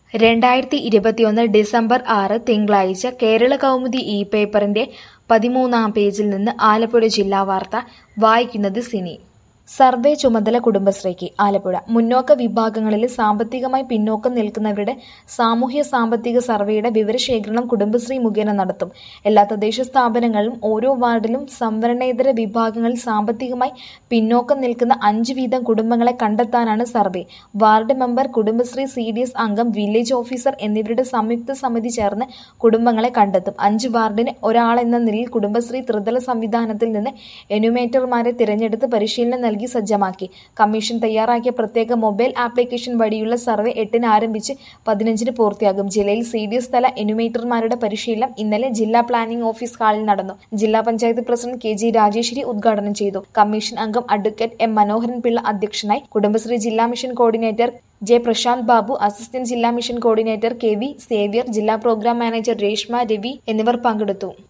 രണ്ടായിരത്തി ഇരുപത്തിയൊന്ന് ഡിസംബർ ആറ് തിങ്കളാഴ്ച കേരള കൗമുദി ഇ പേപ്പറിന്റെ പതിമൂന്നാം പേജിൽ നിന്ന് ആലപ്പുഴ ജില്ലാ വാർത്ത വായിക്കുന്നത് സിനി സർവേ ചുമതല കുടുംബശ്രീക്ക് ആലപ്പുഴ മുന്നോക്ക വിഭാഗങ്ങളിൽ സാമ്പത്തികമായി പിന്നോക്കം നിൽക്കുന്നവരുടെ സാമൂഹ്യ സാമ്പത്തിക സർവേയുടെ വിവരശേഖരണം കുടുംബശ്രീ മുഖേന നടത്തും എല്ലാ തദ്ദേശ സ്ഥാപനങ്ങളിലും ഓരോ വാർഡിലും സംവരണേതര വിഭാഗങ്ങളിൽ സാമ്പത്തികമായി പിന്നോക്കം നിൽക്കുന്ന അഞ്ച് വീതം കുടുംബങ്ങളെ കണ്ടെത്താനാണ് survey ward member Kudumbashree C D S അംഗം വില്ലേജ് ഓഫീസർ എന്നിവരുടെ സംയുക്ത സമിതി ചേർന്ന് കുടുംബങ്ങളെ കണ്ടെത്തും അഞ്ച് വാർഡിന് ഒരാളെന്ന നിലയിൽ കുടുംബശ്രീ ത്രിതല സംവിധാനത്തിൽ നിന്ന് എന്യൂമേറ്റർമാരെ തിരഞ്ഞെടുത്ത് പരിശീലനം നൽകി സജ്ജമാക്കി കമ്മീഷൻ തയ്യാറാക്കിയ പ്രത്യേക മൊബൈൽ ആപ്ലിക്കേഷൻ വഴിയുള്ള സർവേ എട്ടിന് ആരംഭിച്ച് പതിനഞ്ചിന് പൂർത്തിയാകും ജില്ലയിൽ സി ഡി എസ് തല എന്യൂമേറ്റർമാരുടെ പരിശീലനം ഇന്നലെ ജില്ലാ പ്ലാനിംഗ് ഓഫീസ് ഹാളിൽ നടന്നു ജില്ലാ panchayat president K G Rajeswari ഉദ്ഘാടനം ചെയ്തു കമ്മീഷൻ അംഗം അഡ്വക്കേറ്റ് എം മനോഹരൻ പിള്ള അധ്യക്ഷനായി കുടുംബശ്രീ ജില്ലാ mission coordinator J Prashanth Babu assistant ജില്ലാ mission coordinator K V Xavier ജില്ലാ പ്രോഗ്രാം മാനേജർ രേഷ്മ രവി എന്നിവർ പങ്കെടുത്തു